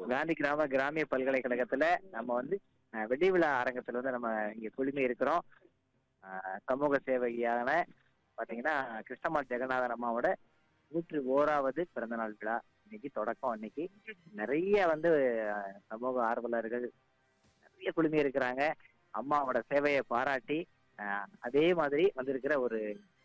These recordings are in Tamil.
காந்தி கிராம கிராமிய பல்கலைக்கழகத்துல நம்ம வந்து அஹ், வெள்ளி விழா அரங்கத்துல வந்து நம்ம இங்க குழுமி இருக்கிறோம் அஹ், சமூக சேவகியான பாத்தீங்கன்னா கிருஷ்ணமால் ஜெகநாதன் அம்மாவோட நூற்றி ஓராவது பிறந்தநாள் விழா இன்னைக்கு தொடக்கம் இன்னைக்கு நிறைய வந்து அஹ், சமூக ஆர்வலர்கள் நிறைய குழுமி இருக்கிறாங்க அம்மாவோட சேவையை பாராட்டி அஹ், அதே மாதிரி வந்திருக்கிற ஒரு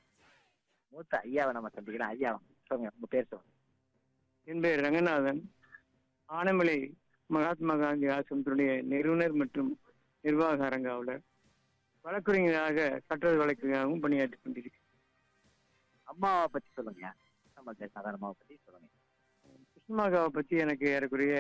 மூத்த ஐயாவை நம்ம சந்திக்கலாம் ஐயா சொல்லுங்க உங்க பேர் சொல்லுங்க என் பெயர் ரங்கநாதன் ஆனமலை மகாத்மா காந்தி ஆசிரமத்தினுடைய நிறுவனர் மற்றும் நிர்வாக அரங்காவலர் வழக்குரைஞராக கட்டுரை வழக்கறிஞராகவும் பணியாற்றிக் கொண்டிருக்கிறேன் அம்மாவை பத்தி சொல்லுங்க நம்ம ஜெகநாதன் அம்மாவை பத்தி சொல்லுங்க கிருஷ்ணமாகாவை பற்றி எனக்கு ஏறக்குறைய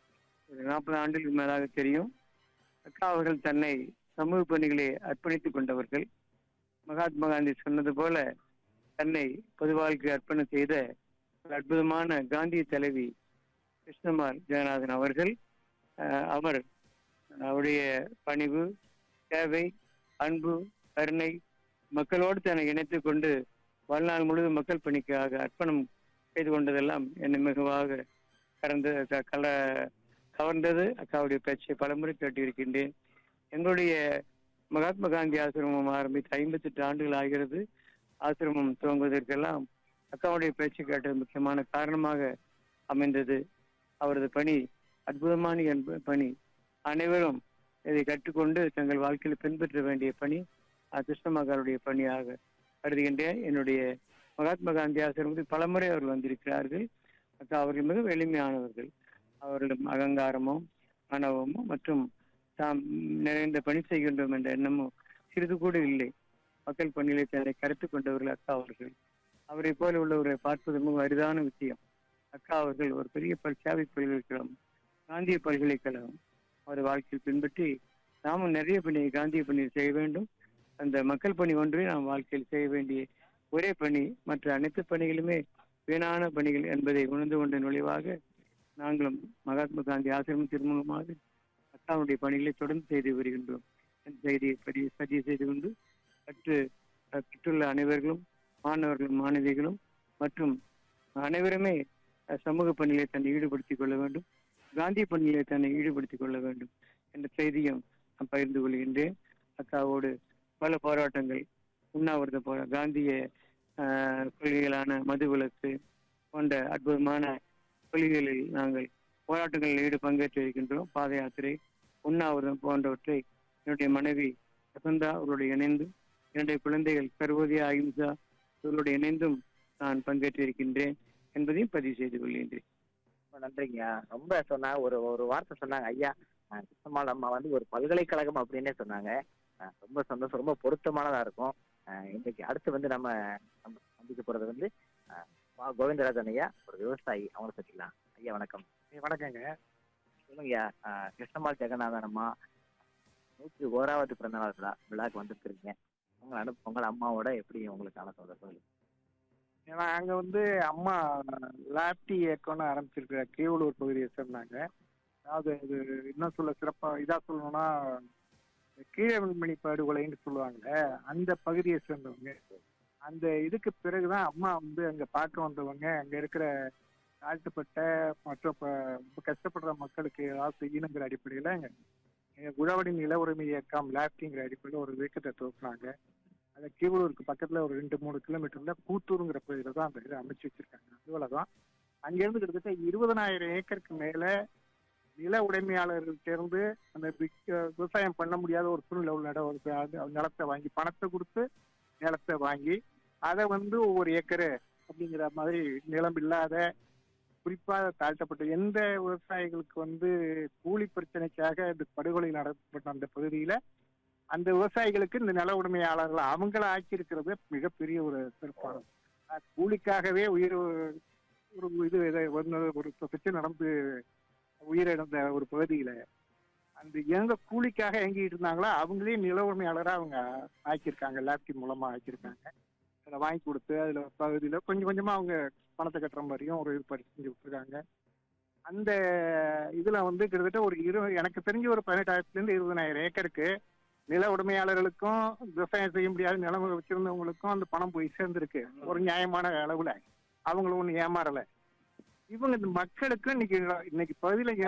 ஒரு நாற்பது ஆண்டுகளுக்கு மேலாக தெரியும் அக்கா அவர்கள் தன்னை சமூக பணிகளை அர்ப்பணித்துக் கொண்டவர்கள் மகாத்மா காந்தி சொன்னது போல தன்னை பொது வாழ்க்கை அர்ப்பணம் செய்த ஒரு அற்புதமான காந்திய தலைவி கிருஷ்ணமால் ஜெகநாதன் அவர்கள் அஹ், அவர் அவருடைய பணிவு சேவை அன்பு கருணை மக்களோடு தன்னை இணைத்துக் கொண்டு வாழ்நாள் முழுவதும் மக்கள் பணிக்காக அர்ப்பணம் செய்து கொண்டதெல்லாம் என்னை மிகவாக கறந்து க- கல கவர்ந்தது அக்காவுடைய பேச்சை பலமுறை கேட்டிருக்கின்றேன் எங்களுடைய மகாத்மா காந்தி ஆசிரமம் ஆரம்பித்து ஐம்பத்தெட்டு ஆண்டுகள் ஆகிறது ஆசிரமம் துவங்குவதற்கெல்லாம் அக்காவுடைய பேச்சு கேட்டது முக்கியமான காரணமாக அமைந்தது அவரது பணி அற்புதமான என்ப பணி அனைவரும் இதை கற்றுக்கொண்டு தங்கள் வாழ்க்கையில் பின்பற்ற வேண்டிய பணி அஹ், கிருஷ்ணமகாருடைய பணியாக கருதுகின்றேன் என்னுடைய மகாத்மா காந்தி ஆசிரமத்தில் பலமுறை அவர்கள் வந்திருக்கிறார்கள் அக்கா அவர்கள் மிக எளிமையானவர்கள் அவர்களிடம் அகங்காரமோ ஆணவமோ மற்றும் தாம் நிறைந்த பணி செய்கின்றோம் என்ற எண்ணமோ சிறிது கூட இல்லை மக்கள் பணியிலே தன்னை கருத்து கொண்டவர்கள் அக்கா அவர்கள் அவரை போல உள்ளவரை பார்ப்பது மிக அரிதான விஷயம் அக்கா அவர்கள் ஒரு பெரிய பல் சேவை பல்கலைக்கழகம் காந்திய பல்கலைக்கழகம் அவர் வாழ்க்கையில் பின்பற்றி நாமும் நிறைய பணியை காந்திய பணியை செய்ய வேண்டும் அந்த மக்கள் பணி ஒன்றே நாம் வாழ்க்கையில் செய்ய வேண்டிய ஒரே பணி மற்ற அனைத்து பணிகளுமே வீணான பணிகள் என்பதை உணர்ந்து கொண்ட நுழைவாக நாங்களும் மகாத்மா காந்தி ஆசிரமத்தின் மூலமாக அக்காவுடைய பணிகளை தொடர்ந்து செய்து வருகின்றோம் என்ற செய்தியை பதிவு பதிவு செய்து கொண்டு கற்று அஹ், கற்றுள்ள அனைவர்களும் மாணவர்களும் மாணவிகளும் மற்றும் அனைவருமே அஹ், சமூக பணிகளை தன்னை ஈடுபடுத்திக் கொள்ள வேண்டும் காந்திய பணிகளை தன்னை ஈடுபடுத்திக் கொள்ள வேண்டும் என்ற செய்தியும் நான் பகிர்ந்து கொள்கின்றேன் அக்காவோடு பல போராட்டங்கள் உண்ணாவிரத போரா காந்திய ஆஹ், கொள்கைகளான மதுவிலக்கு போன்ற அற்புதமான கொள்கைகளில் நாங்கள் போராட்டங்களில் ஈடு பங்கேற்று இருக்கின்றோம் பாத யாத்திரை உண்ணாவிரதம் போன்றவற்றை என்னுடைய மனைவி வசந்தா அவர்களுடைய இணைந்து என்னுடைய குழந்தைகள் சர்வோதய அகிம்சா இவர்களுடைய இணைந்தும் நான் பங்கேற்று இருக்கின்றேன் என்பதையும் பதிவு செய்து கொள்கின்றேன் ரொம்ப நன்றிங்க ரொம்ப சொன்னா ஒரு ஒரு வார்த்தை சொன்னாங்க ஐயா அஹ், கிருஷ்ணமால் அம்மா வந்து ஒரு பல்கலைக்கழகம் அப்படின்னே சொன்னாங்க அஹ், ரொம்ப சந்தோஷம் ரொம்ப பொருத்தமானதா இருக்கும் அஹ், இன்னைக்கு அடுத்து வந்து நம்ம நம்ம சந்திக்க போறது வந்து அஹ், வா கோவிந்தராஜன் ஐயா ஒரு விவசாயி அவங்கள பத்திக்கலாம் ஐயா வணக்கம் வணக்கங்க சொல்லுங்கய்யா அஹ், கிருஷ்ணமால் ஜெகநாதன் அம்மா நூற்றி ஓராவது பிறந்தநாள் விழா விழாக்கு வந்திருக்கிறீங்க உங்களை அனு உங்கள் அம்மாவோட எப்படி உங்களுக்கான சந்தோஷம் ஏன்னா அங்க வந்து அம்மா லாப்டி இயக்கம்னு ஆரம்பிச்சிருக்கிற கீவலூர் பகுதியை சேர்ந்தாங்க அதாவது இது இன்னும் சொல்ல சிறப்பா இதா சொல்லணும்னா கீழமணி படுகொலைன்னு சொல்லுவாங்க அந்த பகுதியை சேர்ந்தவங்க அந்த இதுக்கு பிறகுதான் அம்மா வந்து அங்க பார்க்க வந்தவங்க அங்க இருக்கிற தாழ்த்தப்பட்ட மற்றும் இப்ப ரொம்ப கஷ்டப்படுற மக்களுக்கு ஏதாவது செய்யணுங்கிற அடிப்படையில எங்க உழவடி நில உரிமை இயக்கம் லாப்டிங்கிற அடிப்படையில் ஒரு இயக்கத்தை துவக்கினாங்க அந்த கீவலூருக்கு பக்கத்துல ஒரு ரெண்டு மூணு கிலோமீட்டர்ல கூத்தூருங்கிற பகுதியில தான் அந்த இதை அமைச்சு வச்சிருக்காங்க அதுபோல தான் அங்கிருந்து கிட்டத்தட்ட இருபதனாயிரம் ஏக்கருக்கு மேல நில உடைமையாளர்கள் சேர்ந்து அந்த விக்க- விவசாயம் பண்ண முடியாத ஒரு சூழ்நிலை உள்ள இடம் ஒரு அது நிலத்தை வாங்கி பணத்தை கொடுத்து நிலத்தை வாங்கி அதை வந்து ஒவ்வொரு ஏக்கரு அப்படிங்கிற மாதிரி நிலம் இல்லாத குறிப்பாக தாழ்த்தப்பட்ட எந்த விவசாயிகளுக்கு வந்து கூலி பிரச்சனைக்காக இந்த படுகொலை நடத்தப்பட்ட அந்த பகுதியில அந்த விவசாயிகளுக்கு இந்த நில உடைமையாளர்கள் அவங்கள ஆக்கியிருக்கிறது மிகப்பெரிய ஒரு சிறப்பானது அஹ் கூலிக்காகவே உயிர் ஒரு இது இதை வந்து ஒரு பிரச்சனை நடந்து உயிரிழந்த ஒரு பகுதியில அந்த எங்க கூலிக்காக எங்கிட்டு இருந்தாங்களோ அவங்களே நில உரிமையாளராக அவங்க ஆக்கியிருக்காங்க லேப்டின் மூலமா ஆக்கியிருக்காங்க அதை வாங்கி கொடுத்து அதுல பகுதியில கொஞ்சம் கொஞ்சமா அவங்க பணத்தை கட்டுற மாதிரியும் ஒரு ஏற்பாடு செஞ்சு விட்டுருக்காங்க அந்த இதுல வந்து கிட்டத்தட்ட ஒரு இரு எனக்கு தெரிஞ்ச ஒரு பதினெட்டாயிரத்துல இருந்து இருபதனாயிரம் ஏக்கருக்கு நில உடைமையாளர்களுக்கும் விவசாயம் செய்ய முடியாத நிலம் வச்சிருந்தவங்களுக்கும் அந்த பணம் போய் சேர்ந்திருக்கு ஒரு நியாயமான அளவுல அவங்களும் ஒன்றும் ஏமாறல இவங்க இந்த மக்களுக்கு இன்னைக்கு இன்னைக்கு பகுதியில